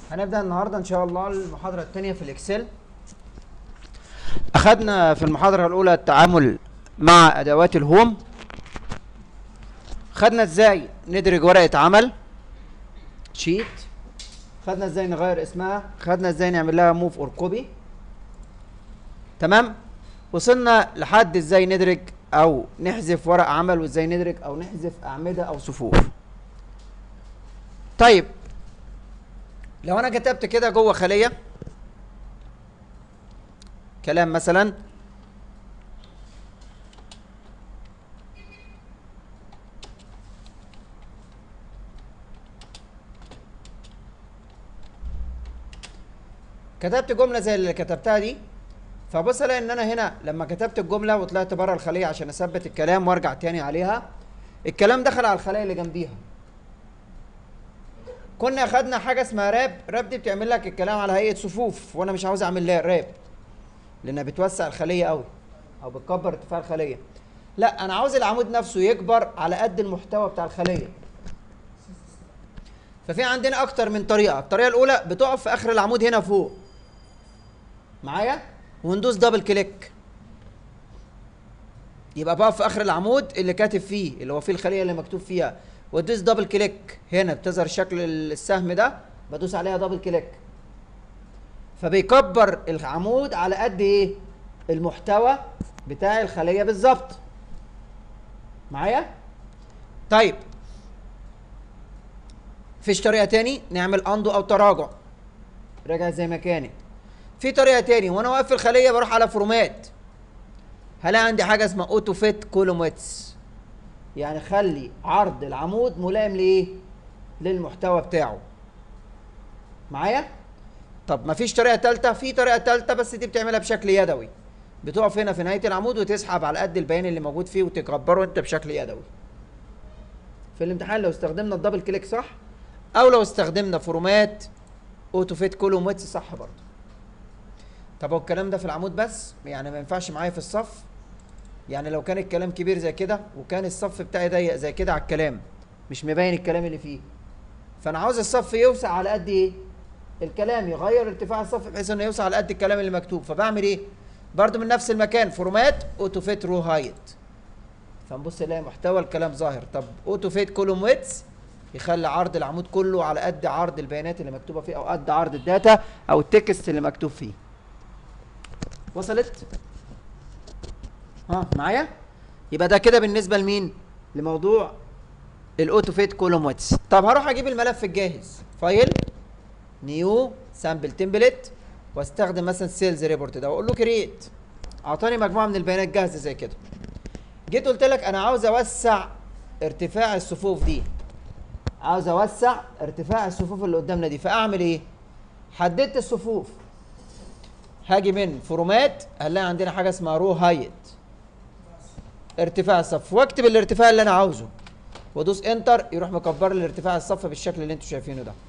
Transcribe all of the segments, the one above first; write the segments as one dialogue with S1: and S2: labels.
S1: هنبدأ النهاردة إن شاء الله المحاضرة الثانية في الإكسل أخدنا في المحاضرة الأولى التعامل مع أدوات الهوم خدنا إزاي ندرج ورقة عمل شيت خدنا إزاي نغير اسمها خدنا إزاي نعمل لها موف أور كوبي تمام وصلنا لحد إزاي ندرج أو نحذف ورق عمل وإزاي ندرج أو نحذف أعمدة أو صفوف طيب لو انا كتبت كده جوه خليه كلام مثلا كتبت جمله زي اللي كتبتها دي فبص الاقي ان انا هنا لما كتبت الجمله وطلعت بره الخليه عشان اثبت الكلام وارجع تاني عليها الكلام دخل على الخلايا اللي جنبيها كنا اخدنا حاجه اسمها راب راب دي بتعمل لك الكلام على هيئه صفوف وانا مش عاوز اعمل لها راب لانها بتوسع الخليه قوي او بتكبر ارتفاع الخليه لا انا عاوز العمود نفسه يكبر على قد المحتوى بتاع الخليه ففي عندنا اكتر من طريقه الطريقه الاولى بتقف في اخر العمود هنا فوق معايا وندوس دبل كليك يبقى بقف في اخر العمود اللي كاتب فيه اللي هو فيه الخليه اللي مكتوب فيها وادوس دبل كليك هنا بتظهر شكل السهم ده بدوس عليها دبل كليك فبيكبر العمود على قد ايه المحتوى بتاع الخليه بالظبط معايا طيب فيش طريقه تاني نعمل اندو او تراجع رجع زي ما كانت في طريقه تاني وانا واقف في الخليه بروح على فورمات هلاقي عندي حاجه اسمها اوتو فيت كولوم ويتس يعني خلي عرض العمود ملائم لايه للمحتوى بتاعه معايا طب مفيش طريقه ثالثه في طريقه ثالثه بس دي بتعملها بشكل يدوي بتقف هنا في نهايه العمود وتسحب على قد البيان اللي موجود فيه وتكبره انت بشكل يدوي في الامتحان لو استخدمنا الدبل كليك صح او لو استخدمنا فورمات اوتو فيت كولوم ويتس صح برضه طب هو الكلام ده في العمود بس يعني ما ينفعش معايا في الصف يعني لو كان الكلام كبير زي كده وكان الصف بتاعي ضيق زي كده على الكلام مش مبين الكلام اللي فيه فانا عاوز الصف يوسع على قد ايه الكلام يغير ارتفاع الصف بحيث انه يوسع على قد الكلام اللي مكتوب فبعمل ايه برضو من نفس المكان فورمات اوتو فيت رو هايت فنبص نلاقي محتوى الكلام ظاهر طب اوتو فيت كولوم ويتس يخلي عرض العمود كله على قد عرض البيانات اللي مكتوبه فيه او قد عرض الداتا او التكست اللي مكتوب فيه وصلت ها معايا يبقى ده كده بالنسبه لمين لموضوع الاوتو فيت كولوم ويتس طب هروح اجيب الملف الجاهز فايل نيو سامبل تمبلت واستخدم مثلا سيلز ريبورت ده واقول له كرييت اعطاني مجموعه من البيانات جاهزه زي كده جيت قلت لك انا عاوز اوسع ارتفاع الصفوف دي عاوز اوسع ارتفاع الصفوف اللي قدامنا دي فاعمل ايه حددت الصفوف هاجي من فورمات هنلاقي عندنا حاجه اسمها رو هايت ارتفاع الصف واكتب الارتفاع اللي انا عاوزه وادوس انتر يروح مكبر لي ارتفاع الصف بالشكل اللي انتوا شايفينه ده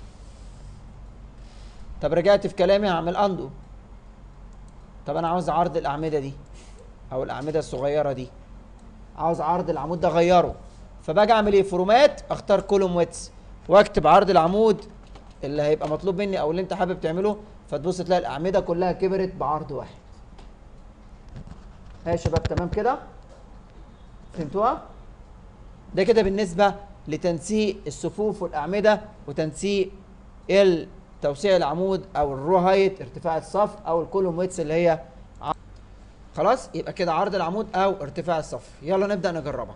S1: طب رجعت في كلامي هعمل اندو طب انا عاوز عرض الاعمده دي او الاعمده الصغيره دي عاوز عرض العمود ده اغيره فباجي اعمل ايه فورمات اختار كولوم ويتس واكتب عرض العمود اللي هيبقى مطلوب مني او اللي انت حابب تعمله فتبص تلاقي الاعمده كلها كبرت بعرض واحد ها يا شباب تمام كده فهمتوها ده كده بالنسبه لتنسيق الصفوف والاعمده وتنسيق توسيع العمود او الرو هايت ارتفاع الصف او الكولوم ويتس اللي هي ع- خلاص يبقى كده عرض العمود او ارتفاع الصف يلا نبدا نجربها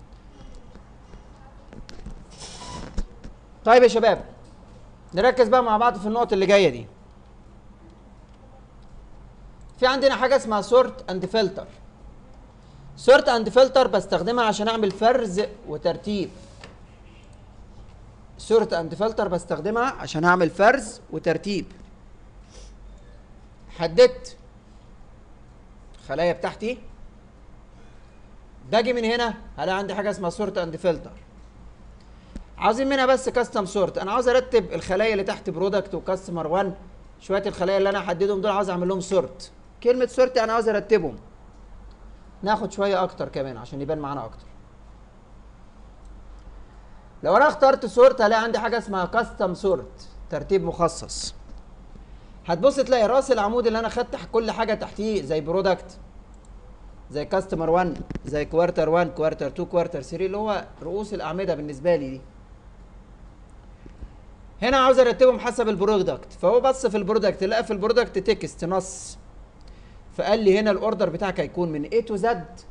S1: طيب يا شباب نركز بقى مع بعض في النقط اللي جايه دي في عندنا حاجه اسمها سورت اند فلتر سورت اند فلتر بستخدمها عشان اعمل فرز وترتيب سورت اند فلتر بستخدمها عشان اعمل فرز وترتيب حددت الخلايا بتاعتي باجي من هنا هلاقي عندي حاجه اسمها سورت اند فلتر عاوزين منها بس كاستم سورت انا عاوز ارتب الخلايا اللي تحت برودكت وكاستمر 1 شويه الخلايا اللي انا احددهم دول عاوز اعمل لهم سورت كلمه سورت انا عاوز ارتبهم ناخد شويه اكتر كمان عشان يبان معانا اكتر لو انا اخترت سورت هلاقي عندي حاجه اسمها كاستم سورت ترتيب مخصص هتبص تلاقي راس العمود اللي انا خدت كل حاجه تحتيه زي برودكت زي كاستمر 1 زي كوارتر 1 كوارتر 2 كوارتر 3 اللي هو رؤوس الاعمده بالنسبه لي دي هنا عاوز ارتبهم حسب البرودكت فهو بص في البرودكت لقى في البرودكت تكست نص فقال لي هنا الاوردر بتاعك هيكون من A to Z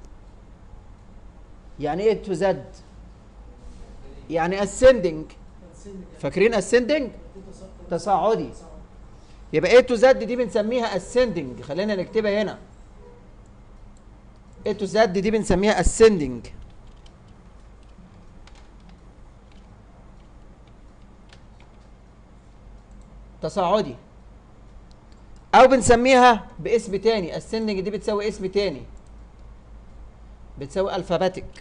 S1: يعني ايه to Z يعني ascending فاكرين ascending تصاعدي يبقى A to Z دي بنسميها ascending خلينا نكتبها هنا A to Z دي بنسميها ascending تصاعدي او بنسميها باسم تاني ascending دي بتساوي اسم تاني بتساوي alphabetic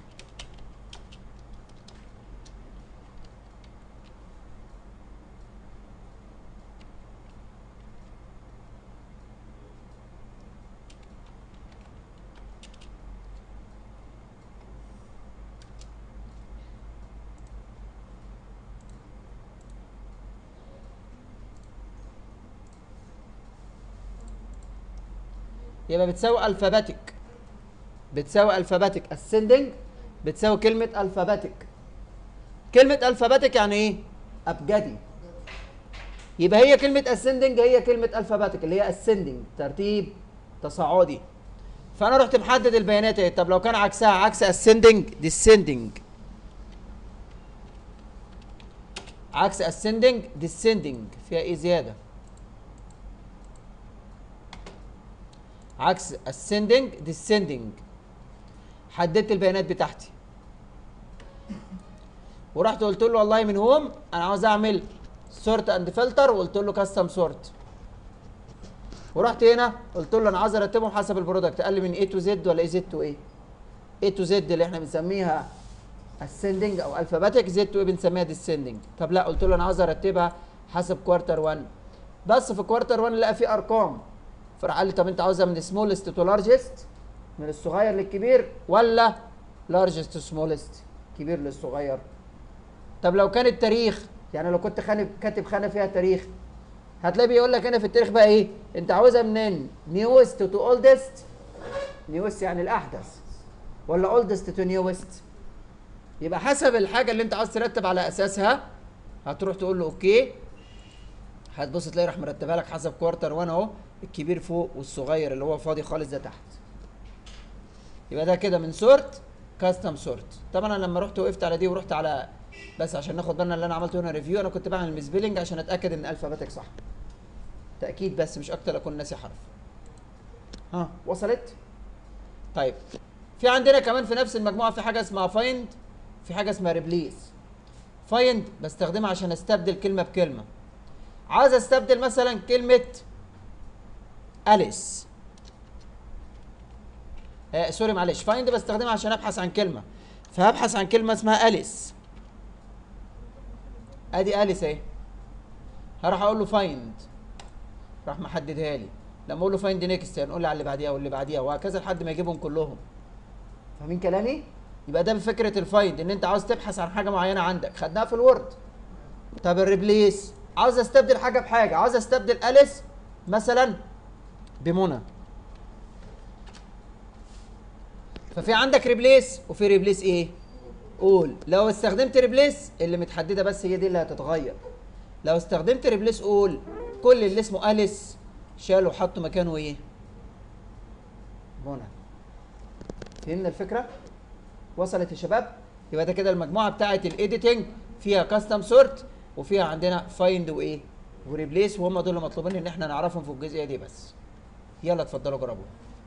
S1: يبقى بتساوي الفاباتيك بتساوي الفاباتيك ascending بتساوي كلمة الفاباتيك كلمة الفاباتيك يعني ايه؟ ابجدي يبقى هي كلمة ascending هي كلمة الفاباتيك اللي هي ascending ترتيب تصاعدي فانا رحت محدد البيانات ايه طب لو كان عكسها عكس ascending descending عكس ascending descending فيها ايه زياده عكس ascending descending حددت البيانات بتاعتي ورحت قلت له والله من هوم انا عاوز اعمل سورت اند فلتر وقلت له كاستم سورت ورحت هنا قلت له انا عاوز ارتبهم حسب البرودكت قال لي من A تو Z ولا A Z تو A A تو Z اللي احنا بنسميها ascending او alphabetic Z تو A بنسميها descending طب لا قلت له انا عاوز ارتبها حسب كوارتر 1 بس في كوارتر 1 لقى في ارقام فراح قال لي طب انت عاوزها من سمولست تو لارجست من الصغير للكبير ولا لارجست تو سمولست كبير للصغير طب لو كان التاريخ يعني لو كنت خانب كاتب خانه فيها تاريخ هتلاقي بيقول لك هنا في التاريخ بقى ايه انت عاوزها منين نيوست تو اولدست نيوست يعني الاحدث ولا اولدست تو نيوست يبقى حسب الحاجه اللي انت عاوز ترتب على اساسها هتروح تقول له اوكي هتبص تلاقي راح مرتبها لك حسب كوارتر 1 اهو الكبير فوق والصغير اللي هو فاضي خالص ده تحت يبقى ده كده من سورت كاستم سورت طبعا انا لما رحت وقفت على دي ورحت على بس عشان ناخد بالنا اللي انا عملته هنا ريفيو انا كنت بعمل ميسبيلنج عشان اتاكد ان الفاباتك صح تاكيد بس مش اكتر اكون ناسي حرف ها وصلت طيب في عندنا كمان في نفس المجموعه في حاجه اسمها فايند في حاجه اسمها ريبليس فايند بستخدمها عشان استبدل كلمه بكلمه عايز استبدل مثلا كلمه اليس آه سوري معلش فايند بستخدمها عشان ابحث عن كلمه فهبحث عن كلمه اسمها اليس ادي اليس اهي هروح اقول له فايند راح محددها لي لما اقول له فايند نيكست هنقول لي على اللي بعديها واللي بعديها وهكذا لحد ما يجيبهم كلهم فاهمين كلامي يبقى ده بفكره الفايند ان انت عاوز تبحث عن حاجه معينه عندك خدناها في الوورد طب الريبليس عاوز استبدل حاجه بحاجه عاوز استبدل اليس مثلا بمنى ففي عندك ريبليس وفي ريبليس ايه قول لو استخدمت ريبليس اللي متحدده بس هي دي اللي هتتغير لو استخدمت ريبليس قول كل اللي اسمه اليس شالوا وحطوا مكانه ايه منى فهمنا الفكره وصلت يا شباب يبقى ده كده المجموعه بتاعه الايديتنج فيها كاستم سورت وفيها عندنا فايند وايه وريبليس وهم دول اللي مطلوبين ان احنا نعرفهم في الجزئيه دي بس يلا اتفضلوا جربوا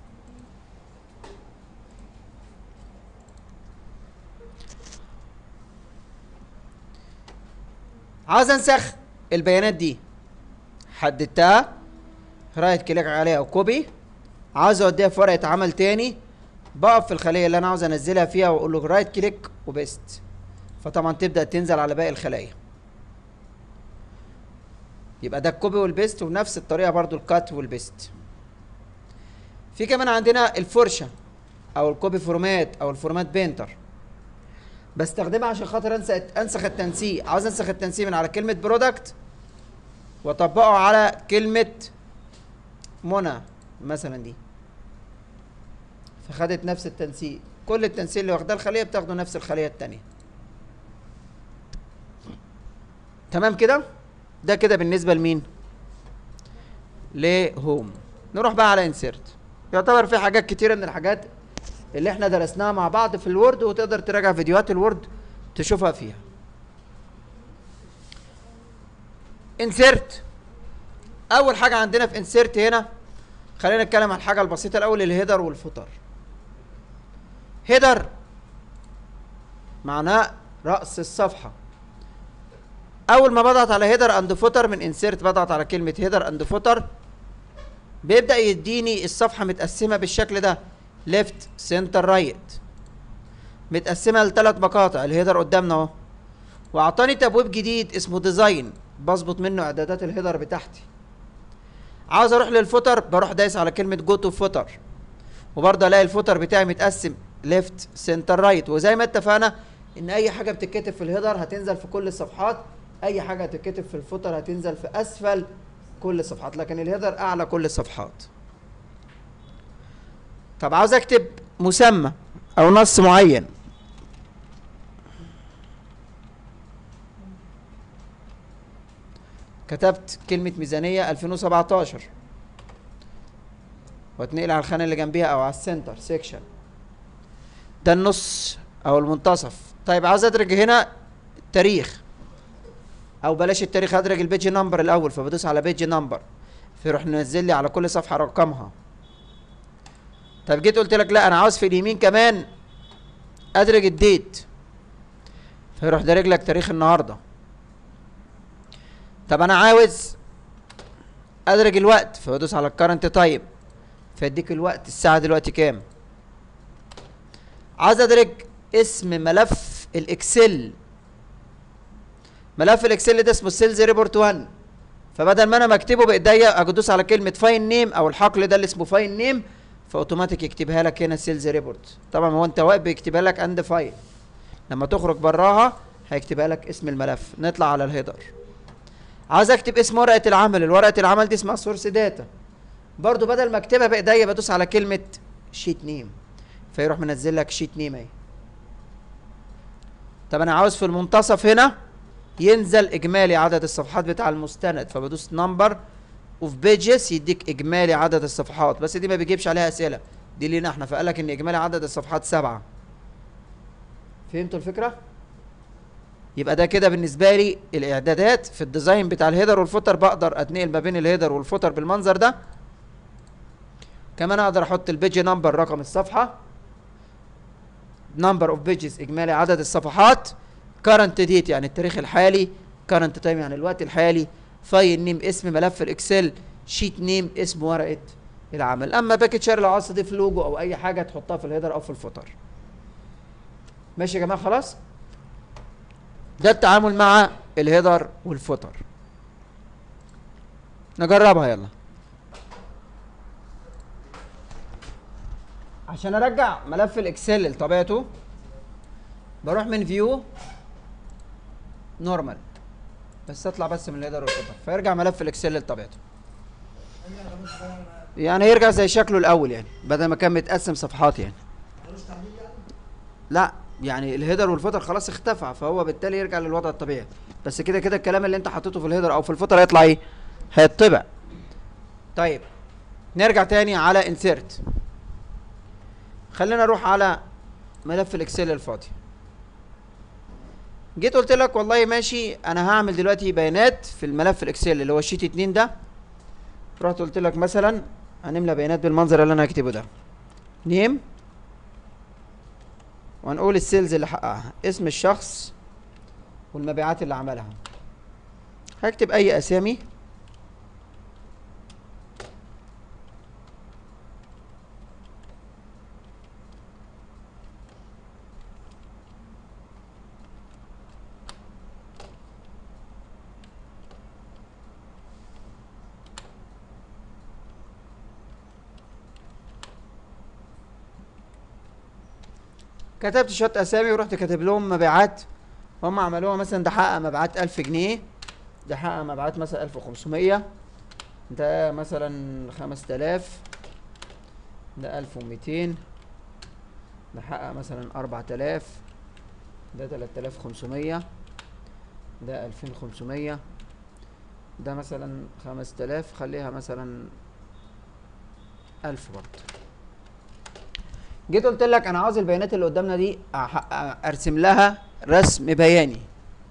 S1: عاوز انسخ البيانات دي حددتها رايت كليك عليها وكوبي عاوز اوديها في ورقه عمل تاني بقف في الخليه اللي انا عاوز انزلها فيها واقول له رايت كليك وبيست فطبعا تبدا تنزل على باقي الخلايا يبقى ده الكوبي والبيست ونفس الطريقه برضو الكات والبيست في كمان عندنا الفرشه او الكوبي فورمات او الفورمات بينتر بستخدمها عشان خاطر انسى انسخ التنسيق عاوز انسخ التنسيق من على كلمه برودكت واطبقه على كلمه منى مثلا دي فخدت نفس التنسيق كل التنسيق اللي واخداه الخليه بتاخده نفس الخليه التانية تمام كده ده كده بالنسبه لمين لهوم نروح بقى على انسيرت يعتبر في حاجات كتيره من الحاجات اللي احنا درسناها مع بعض في الوورد وتقدر تراجع فيديوهات الوورد تشوفها فيها انسيرت اول حاجه عندنا في انسيرت هنا خلينا نتكلم عن الحاجه البسيطه الاول الهيدر والفوتر هيدر معناه راس الصفحه اول ما بضغط على هيدر اند فوتر من انسيرت بضغط على كلمه هيدر اند فوتر بيبدا يديني الصفحه متقسمه بالشكل ده ليفت سنتر رايت متقسمه لثلاث مقاطع الهيدر قدامنا اهو واعطاني تبويب جديد اسمه ديزاين بظبط منه اعدادات الهيدر بتاعتي عاوز اروح للفوتر بروح دايس على كلمه جو تو فوتر وبرضه الاقي الفوتر بتاعي متقسم ليفت سنتر رايت وزي ما اتفقنا ان اي حاجه بتتكتب في الهيدر هتنزل في كل الصفحات اي حاجه هتتكتب في الفوتر هتنزل في اسفل كل الصفحات لكن الهيدر اعلى كل الصفحات طب عاوز اكتب مسمى او نص معين كتبت كلمة ميزانية 2017 واتنقل على الخانة اللي جنبيها او على السنتر سيكشن ده النص او المنتصف طيب عاوز ادرج هنا التاريخ او بلاش التاريخ ادرج البيج نمبر الاول فبدوس على بيج نمبر فيروح منزل لي على كل صفحة رقمها طب جيت قلت لك لا انا عاوز في اليمين كمان ادرج الديت فيروح دارج لك تاريخ النهارده طب انا عاوز ادرج الوقت فبدوس على الكرنت تايم فيديك الوقت الساعه دلوقتي كام عاوز ادرج اسم ملف الاكسل ملف الاكسل ده اسمه سيلز ريبورت 1 فبدل ما انا مكتبه بايديا ادوس على كلمه فاين نيم او الحقل ده اللي اسمه فاين نيم فاوتوماتيك يكتبها لك هنا سيلز ريبورت طبعا هو انت واقف بيكتبها لك اند فايل لما تخرج براها هيكتبها لك اسم الملف نطلع على الهيدر عاوز اكتب اسم ورقه العمل الورقه العمل دي اسمها سورس داتا برضو بدل ما اكتبها بايديا بدوس على كلمه شيت نيم فيروح منزل لك شيت نيم اهي طب انا عاوز في المنتصف هنا ينزل اجمالي عدد الصفحات بتاع المستند فبدوس نمبر اوف بيجز يديك اجمالي عدد الصفحات بس دي ما بيجيبش عليها اسئله دي لينا احنا فقال لك ان اجمالي عدد الصفحات سبعه فهمتوا الفكره يبقى ده كده بالنسبه لي الاعدادات في الديزاين بتاع الهيدر والفوتر بقدر اتنقل ما بين الهيدر والفوتر بالمنظر ده كمان اقدر احط البيج نمبر رقم الصفحه نمبر اوف بيجز اجمالي عدد الصفحات كارنت ديت يعني التاريخ الحالي كارنت تايم يعني الوقت الحالي فايل نيم اسم ملف الاكسل شيت نيم اسم ورقه العمل اما باكج شير لو عاوز تضيف لوجو او اي حاجه تحطها في الهيدر او في الفوتر ماشي يا جماعه خلاص ده التعامل مع الهيدر والفوتر نجربها يلا عشان ارجع ملف الاكسل لطبيعته بروح من فيو نورمال بس اطلع بس من الهيدر والفوتر فيرجع ملف الاكسل لطبيعته يعني يرجع زي شكله الاول يعني بدل ما كان متقسم صفحات يعني لا يعني الهيدر والفوتر خلاص اختفى فهو بالتالي يرجع للوضع الطبيعي بس كده كده الكلام اللي انت حطيته في الهيدر او في الفوتر هيطلع ايه هيطبع طيب نرجع تاني على انسيرت خلينا نروح على ملف الاكسل الفاضي جيت قلت لك والله ماشي انا هعمل دلوقتي بيانات في الملف الاكسل اللي هو الشيت 2 ده رحت قلت لك مثلا هنملى بيانات بالمنظر اللي انا هكتبه ده نيم وهنقول السيلز اللي حققها اسم الشخص والمبيعات اللي عملها هكتب اي اسامي كتبت شويه اسامي ورحت كاتب لهم مبيعات هم عملوها مثلا ده حقق مبيعات 1000 جنيه ده حقق مبيعات مثلا 1500 ده مثلا 5000 ده 1200 ده حقق مثلا 4000 ده 3500 ده 2500 ده مثلا 5000 خليها مثلا 1000 برضه جيت قلت لك انا عاوز البيانات اللي قدامنا دي أح- ارسم لها رسم بياني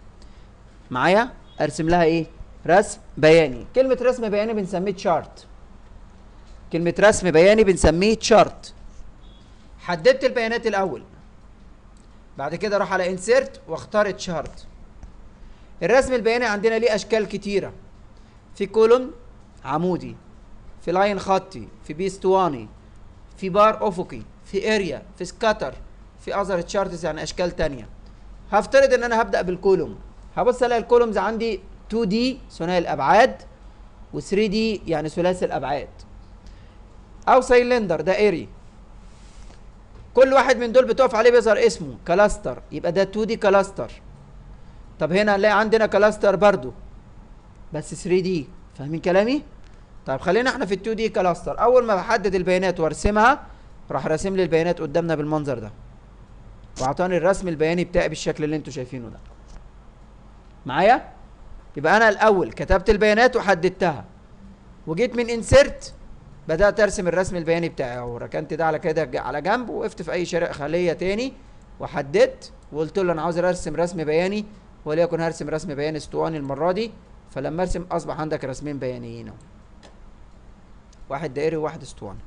S1: معايا ارسم لها ايه رسم بياني كلمه رسم بياني بنسميه تشارت كلمه رسم بياني بنسميه تشارت حددت البيانات الاول بعد كده اروح على انسيرت واختار تشارت الرسم البياني عندنا ليه اشكال كتيره في كولوم عمودي في لاين خطي في بي اسطواني في بار افقي في اريا في سكاتر في اذر تشارتس يعني اشكال تانية هفترض ان انا هبدا بالكولوم هبص الاقي الكولومز عندي 2 دي ثنائي الابعاد و3 دي يعني ثلاثي الابعاد او سايلندر ده اري كل واحد من دول بتقف عليه بيظهر اسمه كلاستر يبقى ده 2 دي كلاستر طب هنا هنلاقي عندنا كلاستر برضو بس 3 دي فاهمين كلامي طيب خلينا احنا في ال 2 دي كلاستر اول ما بحدد البيانات وارسمها راح راسم لي البيانات قدامنا بالمنظر ده واعطاني الرسم البياني بتاعي بالشكل اللي انتوا شايفينه ده معايا يبقى انا الاول كتبت البيانات وحددتها وجيت من انسرت بدات ارسم الرسم البياني بتاعي اهو ركنت ده على كده على جنب وقفت في اي شرق خليه تاني وحددت وقلت له انا عاوز ارسم رسم بياني وليكن هرسم رسم بياني اسطواني المره دي فلما ارسم اصبح عندك رسمين بيانيين اهو واحد دائري وواحد اسطواني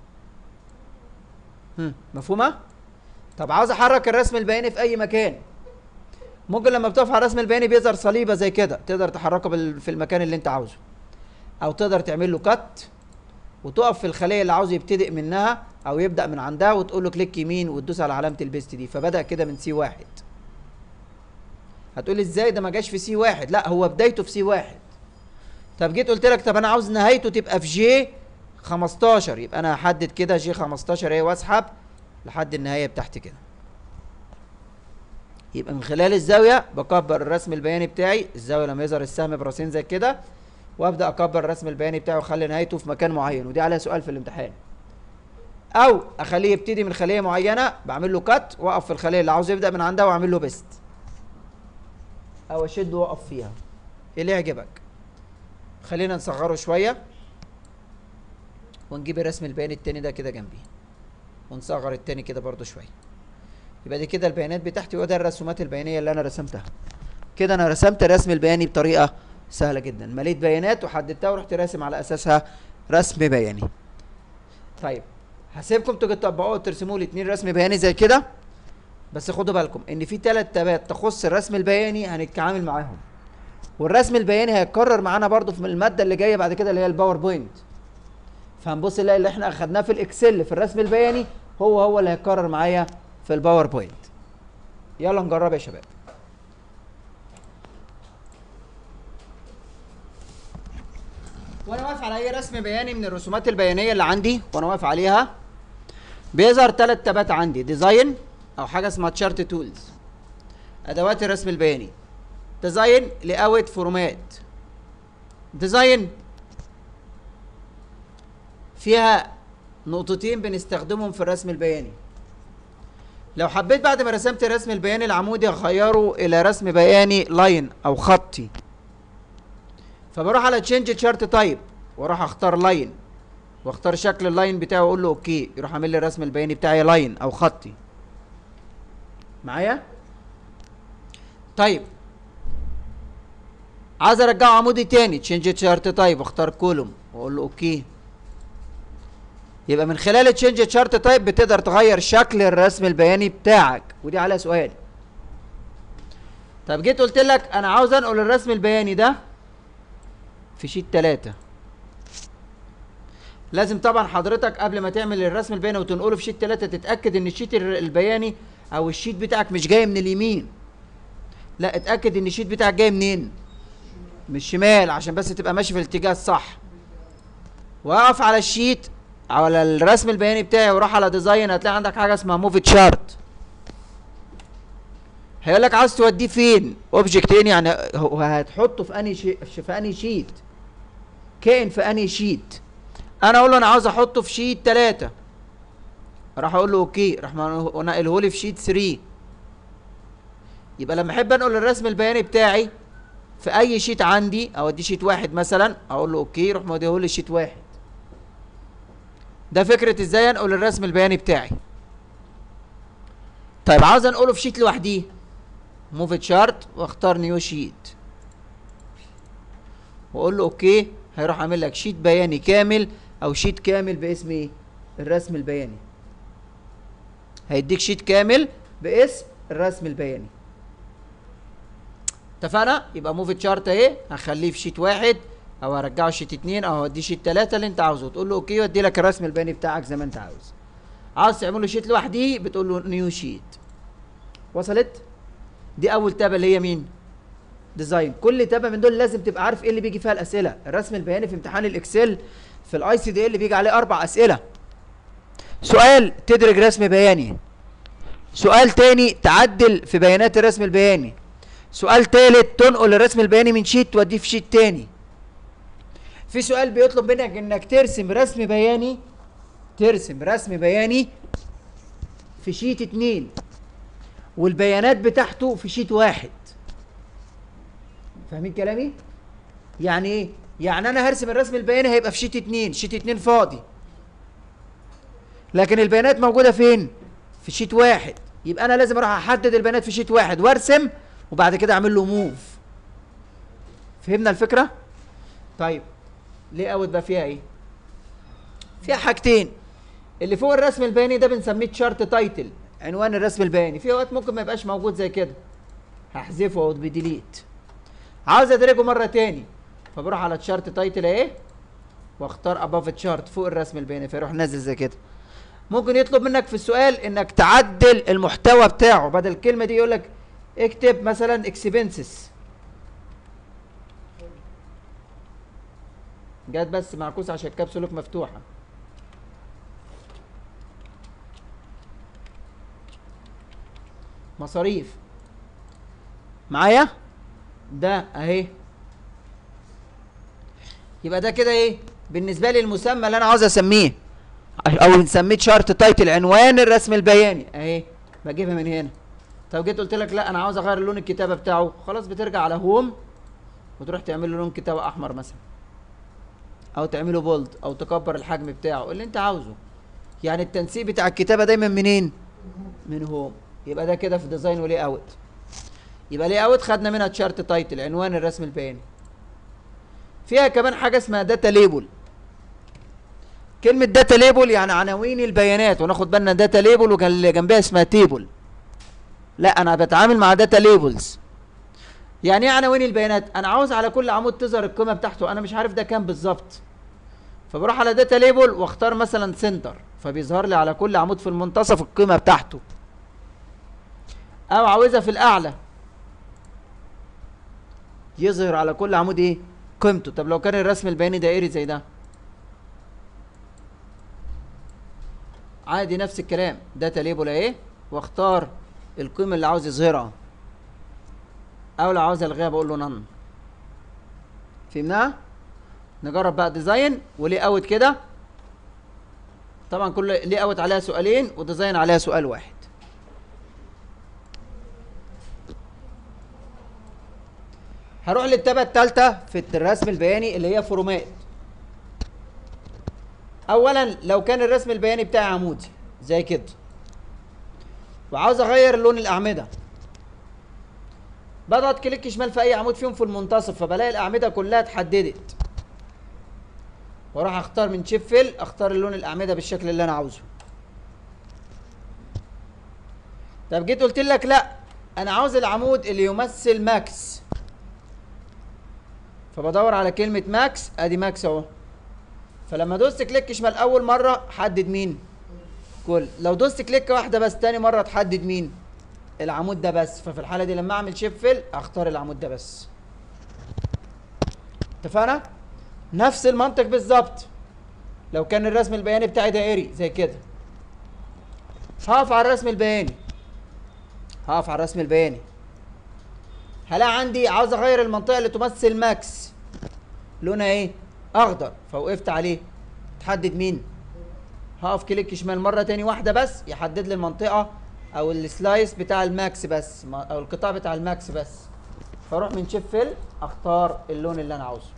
S1: هم، مفهومه طب عاوز احرك الرسم البياني في اي مكان ممكن لما بتقف على الرسم البياني بيظهر صليبه زي كده تقدر تحركه بال- في المكان اللي انت عاوزه او تقدر تعمل له كات وتقف في الخليه اللي عاوز يبتدئ منها او يبدا من عندها وتقول له كليك يمين وتدوس على علامه البيست دي فبدا كده من سي واحد هتقول لي ازاي ده ما جاش في سي واحد لا هو بدايته في سي واحد طب جيت قلت لك طب انا عاوز نهايته تبقى في جي 15 يبقى انا هحدد كده جي 15 اهي واسحب لحد النهايه بتاعتي كده يبقى من خلال الزاويه بكبر الرسم البياني بتاعي الزاويه لما يظهر السهم براسين زي كده وابدا اكبر الرسم البياني بتاعي واخلي نهايته في مكان معين ودي عليها سؤال في الامتحان او اخليه يبتدي من خليه معينه بعمل له كات واقف في الخليه اللي عاوز يبدا من عندها واعمل له بيست او اشد واقف فيها ايه اللي يعجبك خلينا نصغره شويه ونجيب الرسم البياني التاني ده كده جنبي ونصغر التاني كده برضو شويه يبقى دي كده البيانات بتاعتي وده الرسومات البيانيه اللي انا رسمتها كده انا رسمت الرسم البياني بطريقه سهله جدا مليت بيانات وحددتها ورحت راسم على اساسها رسم بياني طيب هسيبكم تيجوا تطبقوه وترسموا لي اتنين رسم بياني زي كده بس خدوا بالكم ان في ثلاث تابات تخص الرسم البياني هنتعامل معاهم والرسم البياني هيتكرر معانا برضو في الماده اللي جايه بعد كده اللي هي الباوربوينت فهنبص نلاقي اللي احنا اخدناه في الاكسل في الرسم البياني هو هو اللي هيتكرر معايا في الباوربوينت يلا نجرب يا شباب وانا واقف على اي رسم بياني من الرسومات البيانيه اللي عندي وانا واقف عليها بيظهر ثلاث تابات عندي ديزاين او حاجه اسمها تشارت تولز ادوات الرسم البياني ديزاين لاوت فورمات ديزاين فيها نقطتين بنستخدمهم في الرسم البياني لو حبيت بعد ما رسمت الرسم البياني العمودي اغيره الى رسم بياني لاين او خطي فبروح على تشينج تشارت تايب واروح اختار لاين واختار شكل اللاين بتاعه واقول له اوكي يروح عامل لي الرسم البياني بتاعي لاين او خطي معايا طيب عايز ارجعه عمودي تاني تشينج تشارت تايب واختار كولوم واقول له اوكي يبقى من خلال تشينج تشارت تايب بتقدر تغير شكل الرسم البياني بتاعك ودي عليها سؤال طب جيت قلت لك انا عاوز انقل الرسم البياني ده في شيت 3 لازم طبعا حضرتك قبل ما تعمل الرسم البياني وتنقله في شيت 3 تتاكد ان الشيت الر- البياني او الشيت بتاعك مش جاي من اليمين لا اتاكد ان الشيت بتاعك جاي منين من الشمال عشان بس تبقى ماشي في الاتجاه الصح واقف على الشيت على الرسم البياني بتاعي وراح على ديزاين هتلاقي عندك حاجه اسمها موفي تشارت هيقول لك عاوز توديه فين اوبجكت ان يعني هو هتحطه في انهي شي... في انهي شيت كائن في انهي شيت انا اقول له انا عاوز احطه في شيت 3 راح اقول له اوكي راح نقله لي في شيت 3 يبقى لما احب انقل الرسم البياني بتاعي في اي شيت عندي اوديه شيت واحد مثلا اقول له اوكي يروح موديه لي شيت واحد ده فكره ازاي انقل الرسم البياني بتاعي طيب عاوز انقله في شيت لوحديه موف تشارت واختار نيو شيت واقول له اوكي هيروح عامل لك شيت بياني كامل او شيت كامل باسم ايه الرسم البياني هيديك شيت كامل باسم الرسم البياني اتفقنا يبقى موف تشارت اهي هخليه في شيت واحد او هرجعه شيت اتنين او هوديه شيت تلاته اللي انت عاوزه تقول له اوكي يودي لك الرسم البياني بتاعك زي ما انت عاوز عاوز تعمل له شيت لوحديه بتقول له نيو شيت وصلت دي اول تابه اللي هي مين ديزاين كل تابه من دول لازم تبقى عارف ايه اللي بيجي فيها الاسئله الرسم البياني في امتحان الاكسل في الاي سي دي اللي بيجي عليه اربع اسئله سؤال تدرج رسم بياني سؤال تاني تعدل في بيانات الرسم البياني سؤال تالت تنقل الرسم البياني من شيت توديه في شيت تاني في سؤال بيطلب منك انك ترسم رسم بياني ترسم رسم بياني في شيت اتنين والبيانات بتاعته في شيت واحد فاهمين كلامي؟ يعني ايه؟ يعني انا هرسم الرسم البياني هيبقى في شيت اتنين شيت اتنين فاضي لكن البيانات موجودة فين؟ في شيت واحد يبقى انا لازم اروح احدد البيانات في شيت واحد وارسم وبعد كده اعمل له موف فهمنا الفكرة؟ طيب ليه اوت بقى فيها ايه؟ فيها حاجتين اللي فوق الرسم البياني ده بنسميه تشارت تايتل عنوان الرسم البياني في اوقات ممكن ما يبقاش موجود زي كده هحذفه او بديليت عاوز ادرجه مره تاني فبروح على تشارت تايتل اهي واختار اباف تشارت فوق الرسم البياني فيروح نازل زي كده ممكن يطلب منك في السؤال انك تعدل المحتوى بتاعه بدل الكلمه دي يقول لك اكتب مثلا اكسبنسز جت بس معكوسه عشان الكبسولوك مفتوحه مصاريف معايا ده اهي يبقى ده كده ايه بالنسبه لي المسمى اللي انا عاوز اسميه او نسميه شارت تايتل عنوان الرسم البياني اهي بجيبها من هنا طب جيت قلت لك لا انا عاوز اغير لون الكتابه بتاعه خلاص بترجع على هوم وتروح تعمل له لون كتابه احمر مثلا او تعمله بولد او تكبر الحجم بتاعه اللي انت عاوزه يعني التنسيق بتاع الكتابه دايما منين من هوم يبقى ده كده في ديزاين ولي اوت يبقى لي اوت خدنا منها تشارت تايتل عنوان الرسم البياني فيها كمان حاجه اسمها داتا ليبل كلمه داتا ليبل يعني عناوين البيانات وناخد بالنا داتا ليبل وكان اللي جنبها اسمها تيبل لا انا بتعامل مع داتا ليبلز يعني ايه عناوين البيانات انا عاوز على كل عمود تظهر القيمه بتاعته انا مش عارف ده كام بالظبط فبروح على داتا ليبل واختار مثلا سنتر فبيظهر لي على كل عمود في المنتصف القيمه بتاعته او عاوزها في الاعلى يظهر على كل عمود ايه قيمته طب لو كان الرسم البياني دائري زي ده عادي نفس الكلام داتا ليبل اهي واختار القيمه اللي عاوز يظهرها او لو عاوز الغيها بقول له نن فهمناها نجرب بقى ديزاين وليه اوت كده طبعا كل ليه اوت عليها سؤالين وديزاين عليها سؤال واحد هروح للتابة التالتة في الرسم البياني اللي هي فورمات اولا لو كان الرسم البياني بتاعي عمودي زي كده وعاوز اغير لون الاعمده بضغط كليك شمال في اي عمود فيهم في المنتصف فبلاقي الاعمده كلها اتحددت واروح اختار من شيب فيل اختار اللون الاعمده بالشكل اللي انا عاوزه طب جيت قلت لك لا انا عاوز العمود اللي يمثل ماكس فبدور على كلمة ماكس ادي ماكس اهو فلما دوست كليك شمال اول مرة حدد مين كل لو دوست كليك واحدة بس تاني مرة تحدد مين العمود ده بس ففي الحالة دي لما اعمل شيب فيل اختار العمود ده بس اتفقنا نفس المنطق بالظبط لو كان الرسم البياني بتاعي دائري زي كده هقف على الرسم البياني هقف على الرسم البياني هلاقي عندي عاوز اغير المنطقه اللي تمثل ماكس لونها ايه اخضر فوقفت عليه تحدد مين هقف كليك شمال مره تاني واحده بس يحدد لي المنطقه او السلايس بتاع الماكس بس ما- او القطاع بتاع الماكس بس فاروح من شيف فيل اختار اللون اللي انا عاوزه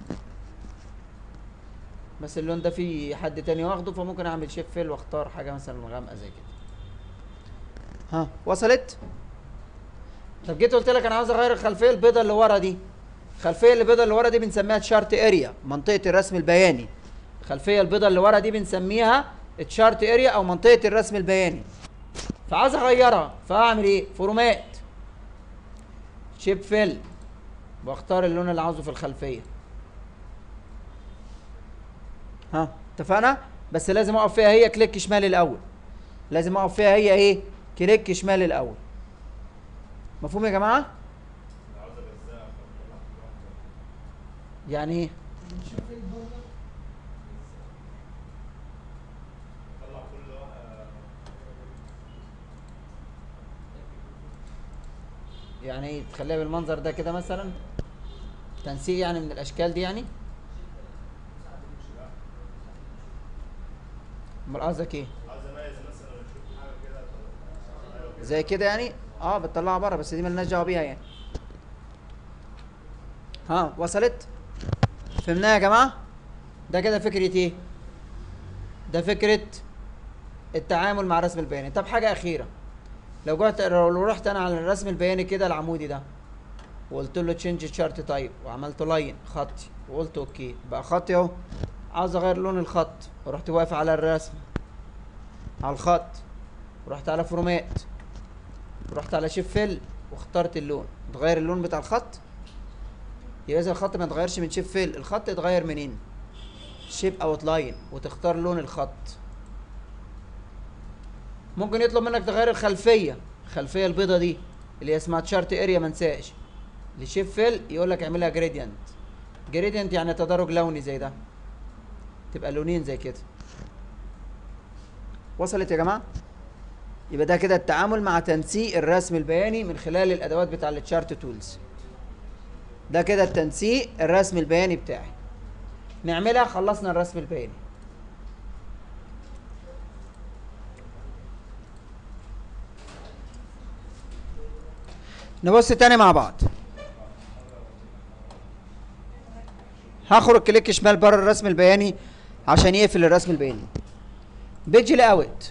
S1: بس اللون ده في حد تاني واخده فممكن اعمل شيف فيل واختار حاجه مثلا غامقه زي كده ها وصلت طب جيت قلت لك انا عاوز اغير الخلفيه البيضاء اللي ورا دي الخلفيه البيضاء اللي ورا دي بنسميها تشارت اريا منطقه الرسم البياني الخلفيه البيضاء اللي ورا دي بنسميها تشارت اريا او منطقه الرسم البياني فعاوز اغيرها فاعمل ايه فورمات شيب فيل واختار اللون اللي عاوزه في الخلفيه ها اتفقنا بس لازم اقف فيها هي كليك شمال الاول لازم اقف فيها هي ايه كليك شمال الاول مفهوم يا جماعه يعني ايه يعني ايه تخليها بالمنظر ده كده مثلا تنسيق يعني من الاشكال دي يعني امال قصدك ايه زي كده يعني اه بتطلعها بره بس دي مالناش دعوه بيها يعني ها وصلت فهمناها يا جماعه ده كده فكره ايه ده فكره التعامل مع الرسم البياني طب حاجه اخيره لو جعت لو رحت انا على الرسم البياني كده العمودي ده وقلت له تشينج شارت تايب وعملت لاين خطي وقلت اوكي بقى خطي اهو عاوز اغير لون الخط ورحت واقف على الرسم على الخط ورحت على فورمات ورحت على شيف فيل واخترت اللون تغير اللون بتاع الخط يبقى اذا الخط ما اتغيرش من شيف فيل الخط اتغير منين شيب اوت لاين وتختار لون الخط ممكن يطلب منك تغير الخلفيه الخلفيه البيضه دي اللي هي اسمها تشارت اريا ما انساش لشيب فيل يقول لك اعملها جريدينت جريدينت يعني تدرج لوني زي ده تبقى لونين زي كده وصلت يا جماعه يبقى ده كده التعامل مع تنسيق الرسم البياني من خلال الادوات بتاع التشارت تولز ده كده التنسيق الرسم البياني بتاعي نعملها خلصنا الرسم البياني نبص تاني مع بعض هخرج كليك شمال بره الرسم البياني عشان يقفل الرسم البياني بيج لاوت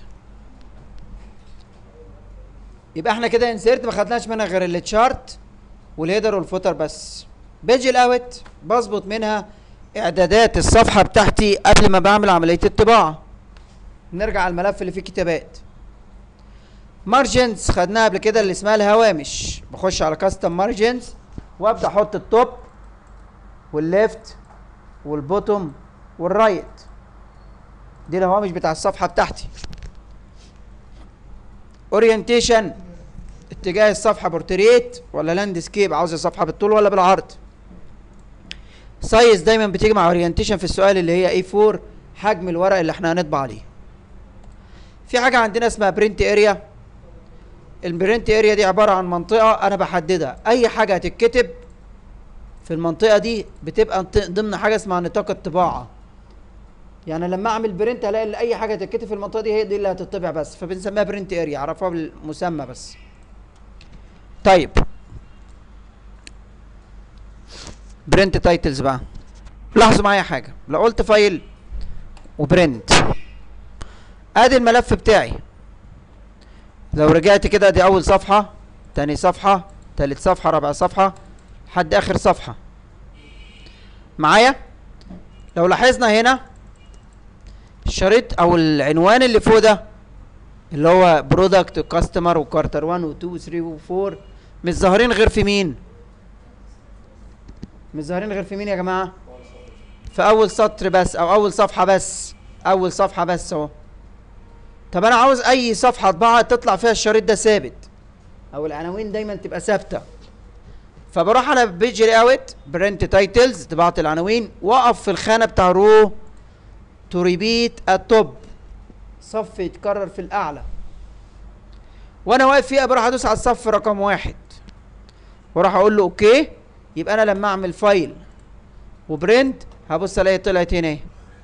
S1: يبقى احنا كده انسيرت ما خدناش منها غير التشارت والهيدر والفوتر بس بيج الاوت بظبط منها اعدادات الصفحه بتاعتي قبل ما بعمل عمليه الطباعه نرجع على الملف اللي فيه كتابات مارجنز خدناها قبل كده اللي اسمها الهوامش بخش على كاستم مارجنز وابدا احط التوب والليفت والبوتوم والرايت دي الهوامش بتاع الصفحه بتاعتي اورينتيشن اتجاه الصفحه بورتريت ولا لاندسكيب عاوز الصفحه بالطول ولا بالعرض سايز دايما بتيجي مع اورينتيشن في السؤال اللي هي اي 4 حجم الورق اللي احنا هنطبع عليه في حاجه عندنا اسمها برنت اريا البرنت اريا دي عباره عن منطقه انا بحددها اي حاجه هتتكتب في المنطقه دي بتبقى نط- ضمن حاجه اسمها نطاق الطباعه يعني لما اعمل برنت الاقي ان اي حاجه تتكتب في المنطقه دي هي دي اللي هتطبع بس فبنسميها برنت اريا عرفوها بالمسمى بس طيب برنت تايتلز بقى لاحظوا معايا حاجه لو قلت فايل وبرنت ادي الملف بتاعي لو رجعت كده دي اول صفحه تاني صفحه تالت صفحه رابع صفحه لحد اخر صفحه معايا لو لاحظنا هنا الشريط او العنوان اللي فوق ده اللي هو برودكت وكاستمر وكارتر 1 و2 و3 و4 مش ظاهرين غير في مين مش ظاهرين غير في مين يا جماعه في اول سطر بس او اول صفحه بس اول صفحه بس اهو طب انا عاوز اي صفحه اطبعها تطلع فيها الشريط ده ثابت او العناوين دايما تبقى ثابته فبروح على بيج اوت برنت تايتلز طباعه العناوين واقف في الخانه بتاع رو تو ريبيت التوب صف يتكرر في الاعلى وانا واقف فيها بروح ادوس على الصف رقم واحد واروح اقول له اوكي يبقى انا لما اعمل فايل وبرنت هبص الاقي طلعت هنا اهي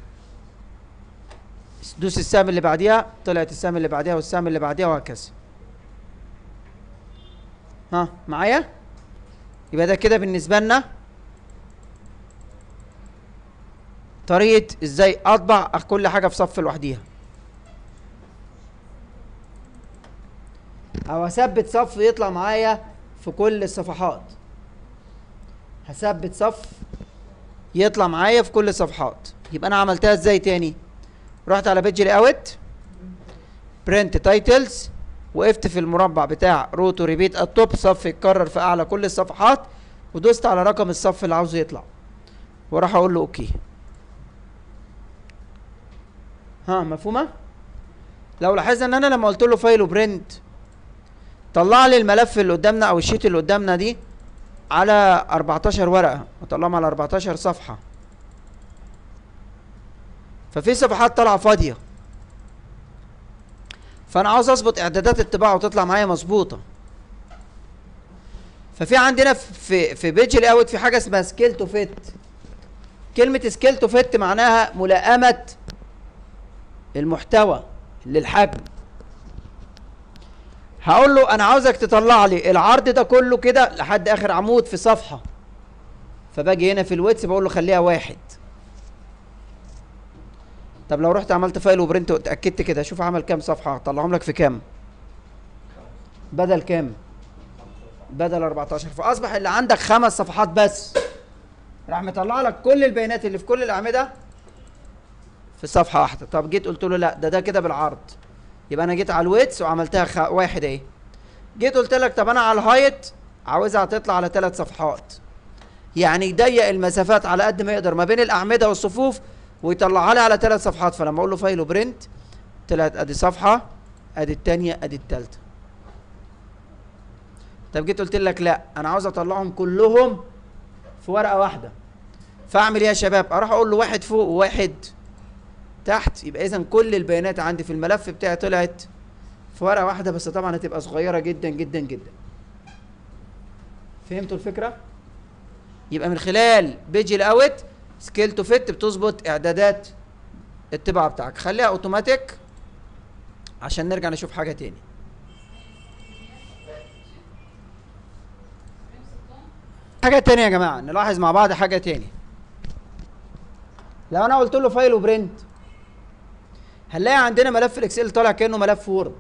S1: دوس السهم اللي بعديها طلعت السهم اللي بعديها والسهم اللي بعديها وهكذا ها معايا يبقى ده كده بالنسبه لنا طريقه ازاي اطبع كل حاجه في صف لوحديها او اثبت صف يطلع معايا في كل الصفحات هثبت صف يطلع معايا في كل الصفحات يبقى انا عملتها ازاي تاني رحت على بيج اوت برنت تايتلز وقفت في المربع بتاع روتو ريبيت التوب صف يتكرر في اعلى كل الصفحات ودوست على رقم الصف اللي عاوزه يطلع وراح اقول له اوكي ها مفهومه لو لاحظنا ان انا لما قلت له فايل وبرنت طلع لي الملف اللي قدامنا او الشيت اللي قدامنا دي على 14 ورقه وطلعهم على 14 صفحه ففي صفحات طالعه فاضيه فانا عاوز اظبط اعدادات الطباعه وتطلع معايا مظبوطه ففي عندنا في في بيج الاوت في حاجه اسمها سكيل تو فيت كلمه سكيل تو فيت معناها ملائمه المحتوى للحجم هقول له انا عاوزك تطلع لي العرض ده كله كده لحد اخر عمود في صفحه فباجي هنا في الويتس بقول له خليها واحد طب لو رحت عملت فايل وبرنت واتاكدت كده شوف عمل كام صفحه طلعهم لك في كام بدل كام بدل 14 فاصبح اللي عندك خمس صفحات بس راح مطلع لك كل البيانات اللي في كل الاعمده في صفحه واحده طب جيت قلت له لا ده ده كده بالعرض يبقى انا جيت على الويتس وعملتها خ... واحد اهي جيت قلت لك طب انا على الهايت عاوزها تطلع على ثلاث صفحات يعني يضيق المسافات على قد ما يقدر ما بين الاعمده والصفوف ويطلعها لي على ثلاث صفحات فلما اقول له فايل وبرنت طلعت ادي صفحه ادي الثانيه ادي الثالثه طب جيت قلت لك لا انا عاوز اطلعهم كلهم في ورقه واحده فاعمل ايه يا شباب اروح اقول له واحد فوق وواحد تحت يبقى اذا كل البيانات عندي في الملف بتاعي طلعت في ورقه واحده بس طبعا هتبقى صغيره جدا جدا جدا فهمتوا الفكره يبقى من خلال بيجي الاوت سكيل تو فيت بتظبط اعدادات الطباعه بتاعك خليها اوتوماتيك عشان نرجع نشوف حاجه تاني حاجه تانية يا جماعه نلاحظ مع بعض حاجه تاني لو انا قلت له فايل وبرنت هنلاقي عندنا ملف الاكسل طالع كانه ملف وورد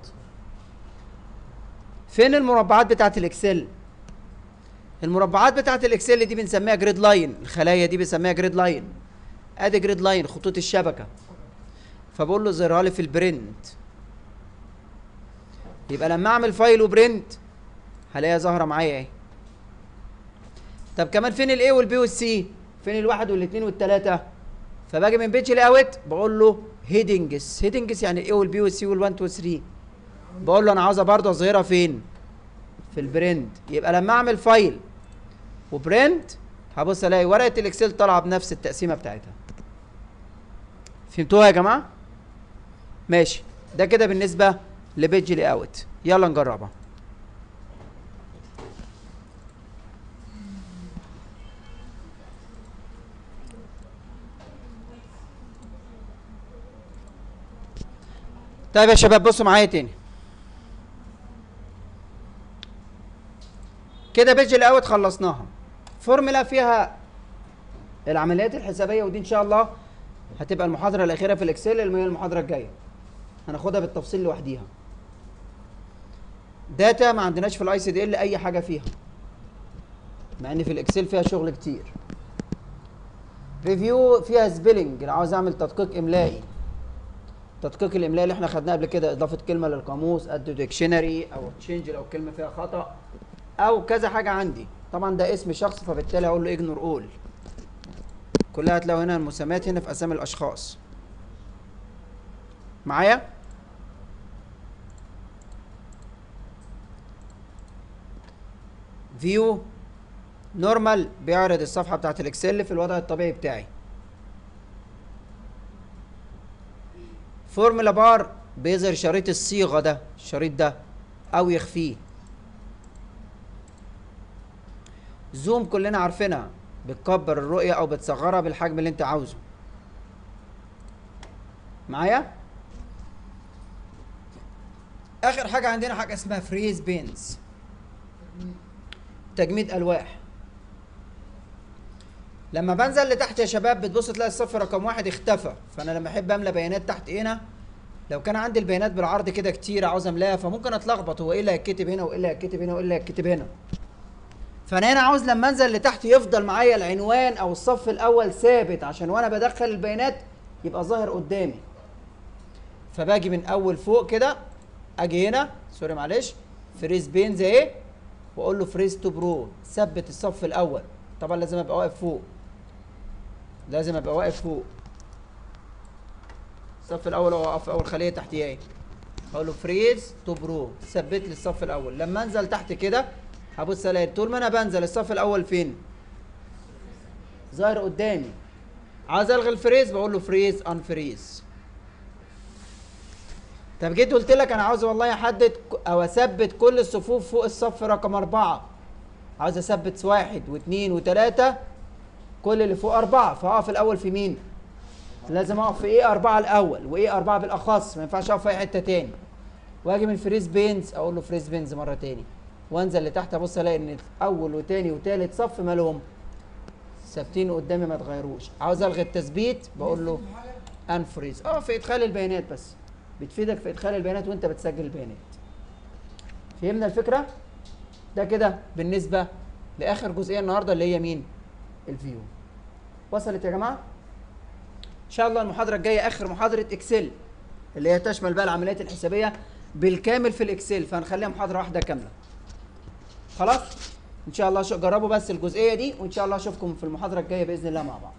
S1: فين المربعات بتاعت الاكسل المربعات بتاعت الاكسل دي بنسميها جريد لاين الخلايا دي بنسميها جريد لاين ادي جريد لاين خطوط الشبكه فبقول له ظهرها لي في البرنت يبقى لما اعمل فايل وبرنت هلاقيها ظاهره معايا اهي طب كمان فين الاي والبي والسي فين الواحد والاثنين والثلاثه فباجي من بيج الاوت بقول له هيدنجز هيدنجز يعني الاي والبي والسي وال1 وال3 بقول له انا عاوزها برضه اظهرها فين في البرنت يبقى لما اعمل فايل وبرنت هبص الاقي ورقه الاكسل طالعه بنفس التقسيمه بتاعتها فهمتوها يا جماعه ماشي ده كده بالنسبه لبيج لي اوت يلا نجربها طيب يا شباب بصوا معايا تاني كده بيج الاوت خلصناها فورمولا فيها العمليات الحسابيه ودي ان شاء الله هتبقى المحاضره الاخيره في الاكسل اللي هي المحاضره الجايه هناخدها بالتفصيل لوحديها داتا ما عندناش في الاي سي دي ال اي حاجه فيها مع ان في الاكسل فيها شغل كتير ريفيو فيها سبيلنج لو عاوز اعمل تدقيق املائي تدقيق الاملاء اللي احنا خدناه قبل كده اضافه كلمه للقاموس اد ديكشنري او تشينج لو الكلمه فيها خطا او كذا حاجه عندي طبعا ده اسم شخص فبالتالي هقول له اجنور اول كلها هتلاقوا هنا المسميات هنا في اسامي الاشخاص معايا فيو نورمال بيعرض الصفحه بتاعت الاكسل في الوضع الطبيعي بتاعي فورمولا بار بيظهر شريط الصيغه ده الشريط ده او يخفيه زوم كلنا عارفينها بتكبر الرؤيه او بتصغرها بالحجم اللي انت عاوزه معايا اخر حاجه عندنا حاجه اسمها فريز بينز تجميد الواح لما بنزل لتحت يا شباب بتبص تلاقي الصف رقم واحد اختفى فانا لما احب املى بيانات تحت هنا لو كان عندي البيانات بالعرض كده كتير عاوز املاها فممكن اتلخبط هو ايه اللي هيتكتب هنا وايه اللي هيتكتب هنا وايه اللي هيتكتب هنا فانا هنا عاوز لما انزل لتحت يفضل معايا العنوان او الصف الاول ثابت عشان وانا بدخل البيانات يبقى ظاهر قدامي فباجي من اول فوق كده اجي هنا سوري معلش فريز بينز اهي واقول له فريز تو برو ثبت الصف الاول طبعا لازم ابقى واقف فوق لازم ابقى واقف فوق الصف الاول هو واقف في اول خليه تحتيه اهي اقول له فريز تو برو ثبت لي الصف الاول لما انزل تحت كده هبص الاقي طول ما انا بنزل الصف الاول فين ظاهر قدامي عايز الغي الفريز بقول له فريز ان فريز طب جيت قلت لك انا عاوز والله احدد ك- او اثبت كل الصفوف فوق الصف رقم اربعة عاوز اثبت واحد واثنين وثلاثة كل اللي فوق اربعة فاقف الاول في مين؟ لازم اقف في ايه اربعة الاول وايه اربعة بالاخص ما ينفعش اقف في اي حتة تاني واجي من فريز بينز اقول له فريز بينز مرة تاني وانزل لتحت ابص الاقي ان اول وتاني وتالت صف مالهم ثابتين قدامي ما اتغيروش عاوز الغي التثبيت بقول له انفريز اه في ادخال البيانات بس بتفيدك في ادخال البيانات وانت بتسجل البيانات فهمنا الفكره ده كده بالنسبه لاخر جزئيه النهارده اللي هي مين الفيو وصلت يا جماعه ان شاء الله المحاضره الجايه اخر محاضره اكسل اللي هي تشمل بقى العمليات الحسابيه بالكامل في الاكسل فهنخليها محاضره واحده كامله خلاص ان شاء الله شو- جربوا بس الجزئيه دي وان شاء الله اشوفكم في المحاضره الجايه باذن الله مع بعض